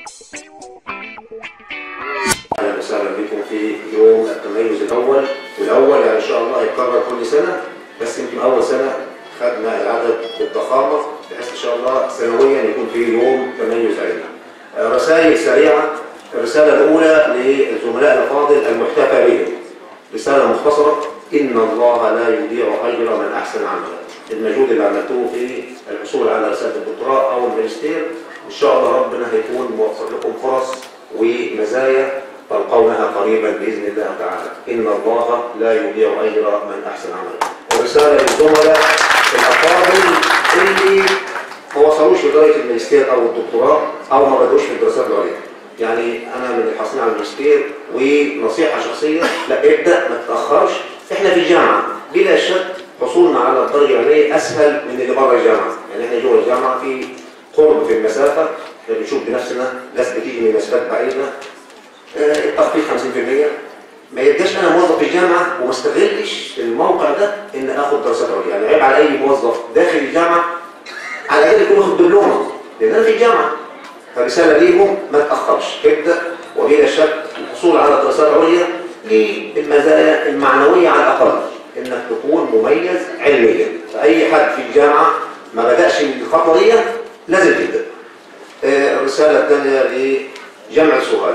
اهلا وسهلا بكم في يوم التميز الاول والاول يعني ان شاء الله هيتكرر كل سنه بس يمكن اول سنه خدنا العدد بالضخامه بحيث ان شاء الله سنويا يكون في يوم تميز علمي. آه، رسائل سريعه الرساله الاولى للزملاء الافاضل المحتفى بهم. رساله مختصره ان الله لا يضيع اجر من احسن عملا. المجهود اللي عملتوه في الحصول على رساله الدكتوراه او الماجستير ان شاء الله ربنا هيكون موفر لكم فرص ومزايا تلقونها قريبا باذن الله تعالى ان الله لا يضيع اجر من احسن عملا ورساله للزملاء الافاضل اللي ما وصلوش لدرجه الماجستير او الدكتوراه او ما بدوش في الدراسات العليا يعني انا من الحاصلين على الماجستير ونصيحه شخصيه لا ابدا ما تتاخرش احنا في الجامعه بلا شك حصولنا على الدرجه العلميه اسهل من اللي بره الجامعه يعني احنا جوه الجامعه في قرب في المسافه احنا بنشوف بنفسنا ناس بتيجي من مسافات بعيده آه، التخفيض 50% ما يبقاش انا موظف في الجامعه وما استغلش الموقع ده ان اخد دراسات عليا يعني عيب على اي موظف داخل الجامعه على الاقل يكون واخد دبلومه لان انا في الجامعه فرساله ليهم ما تاخرش ابدا وبلا شك الحصول على دراسات عليا للمزايا المعنويه على الاقل انك تكون مميز علميا فاي حد في الجامعه ما بداش من الخطوه دي لازم تبدا آه، الرساله الثانيه لجمع سوهاج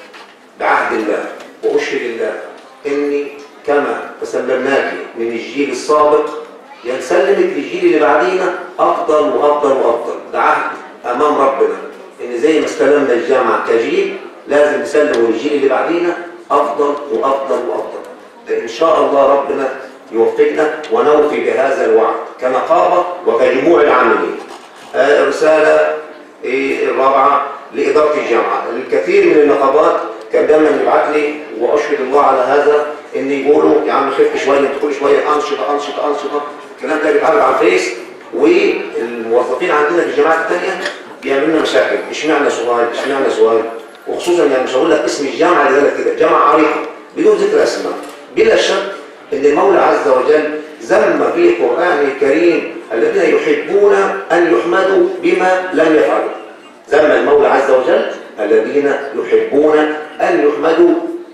بعهد الله وأشهد الله إني كما تسلمناك من الجيل السابق ينسلمك للجيل اللي بعدينا أفضل وأفضل وأفضل ده عهد أمام ربنا إن زي ما استلمنا الجامعة كجيل لازم نسلم للجيل اللي بعدينا أفضل وأفضل وأفضل ده إن شاء الله ربنا يوفقنا ونوفي بهذا الوعد كنقابة وكجموع العاملين آه، الرسالة إيه، الرابعة لإدارة الجامعة الكثير من النقابات كان دايما يبعت لي واشهد الله على هذا ان يقولوا يا عم خف شويه انت كل شويه انشطه انشطه انشطه الكلام ده بيتعرض على الفيس والموظفين عندنا في الجامعات الثانيه بيعملوا لنا مشاكل اشمعنى سؤال اشمعنى سؤال وخصوصا يعني مش هقول لك اسم الجامعه اللي قالت كده جامعه عريقه بدون ذكر اسماء بلا شك ان المولى عز وجل ذم في القران الكريم الذين يحبون ان يحمدوا بما لم يفعلوا ذم المولى عز وجل الذين يحبون أن يحمدوا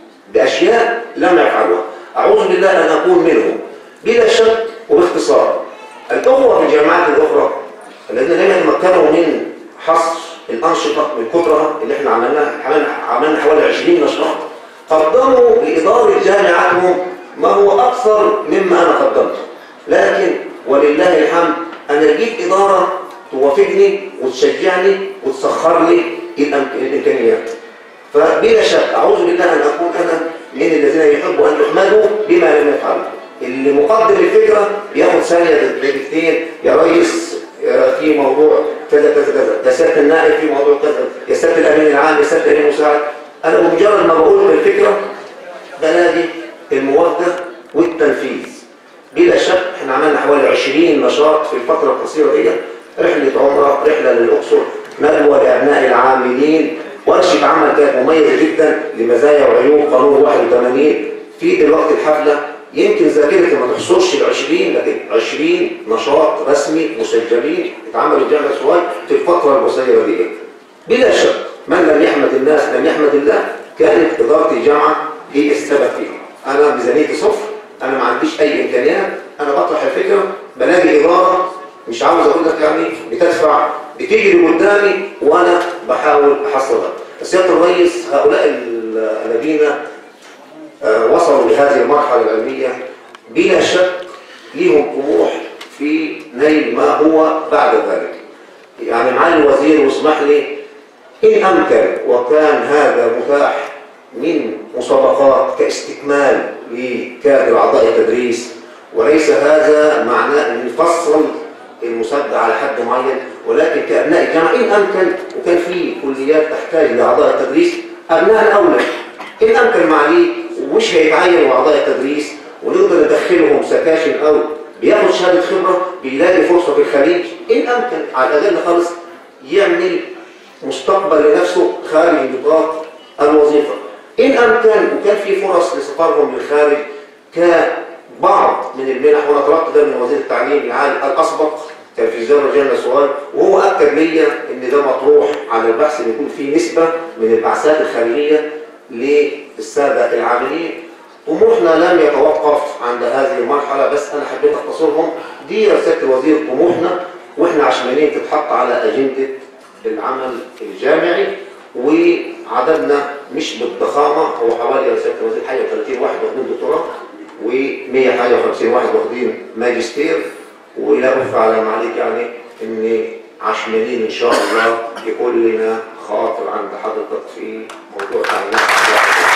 بأشياء لم يفعلوها أعوذ بالله أن أكون منهم بلا شك وباختصار الأخوة في الجامعات الأخرى الذين لم يتمكنوا من حصر الأنشطة من كثرها اللي احنا عملناها عملنا عملنا حوالي 20 نشاط قدموا لإدارة جامعاتهم ما هو أكثر مما أنا قدمته لكن ولله الحمد أنا لقيت إدارة توافقني وتشجعني وتسخر لي الأم- الإمكانيات فبلا شك أعوذ بالله أن أكون أنا من الذين يحبوا أن يحمدوا بما لم يفعلوا اللي مقدم الفكرة بياخد ثانية دقيقتين يا ريس يا في موضوع كذا كذا كذا يا سيادة النائب في موضوع كذا يا سيادة الأمين العام يا سيادة الأمين المساعد أنا بمجرد ما بقول الفكرة بلاقي الموافقة والتنفيذ بلا شك احنا عملنا حوالي 20 نشاط في الفترة القصيرة دي رحلة عمرة رحلة للأقصر ندوة لأبناء العاملين ورشة عمل كانت مميزة جدا لمزايا وعيوب قانون 81 في دلوقتي الحفلة يمكن ذاكرتي ما تحصرش ال 20 لكن 20 نشاط رسمي مسجلين اتعملوا في جامعة سوهاج في الفترة القصيرة دي بلا شك من لم يحمد الناس لم يحمد الله كانت إدارة الجامعة هي السبب فيها أنا ميزانيتي صفر أنا ما عنديش أي إمكانيات أنا بطرح الفكرة بلاقي إدارة مش عاوز أقول لك يعني بتدفع بتجري قدامي وأنا بحاول أحصلها سيادة الرئيس هؤلاء ال- الذين آه، وصلوا لهذه المرحلة العلمية بلا شك ليهم طموح في نيل ما هو بعد ذلك يعني معالي الوزير واسمح لي إن أمكن وكان هذا متاح من مسابقات كاستكمال لكادر أعضاء التدريس وليس هذا معناه أن نفصل المسابقة على حد معين ولكن كأبناء الجامعة إن أمكن وكان في كليات تحتاج لأعضاء التدريس أبناء الأولى إن أمكن معالي ومش هيتعينوا أعضاء التدريس ونقدر ندخلهم سكاشن أو بياخد شهادة خبرة بيلاقي فرصة في الخليج إن أمكن على الأقل خالص يعمل مستقبل لنفسه خارج نطاق الوظيفة إن أمكن وكان في فرص لسفرهم للخارج كبعض من المنح وأنا طلبت ده من وزير التعليم العالي الأسبق تلفزيون رجالنا صغير وهو اكد ليا ان ده مطروح على البحث ان يكون في نسبه من البعثات الخارجيه للساده العاملين طموحنا لم يتوقف عند هذه المرحله بس انا حبيت اختصرهم دي يا سياده الوزير طموحنا واحنا عشمانين تتحط على اجنده العمل الجامعي وعددنا مش بالضخامه هو حوالي يا سياده الوزير حاجه 30 واحد واخدين دكتوراه و100 حاجه و50 واحد واخدين ماجستير ولا اخفى على ما عليك يعني ان عشمانين ان شاء الله يكون لنا خاطر عند حضرتك في موضوع تعيينات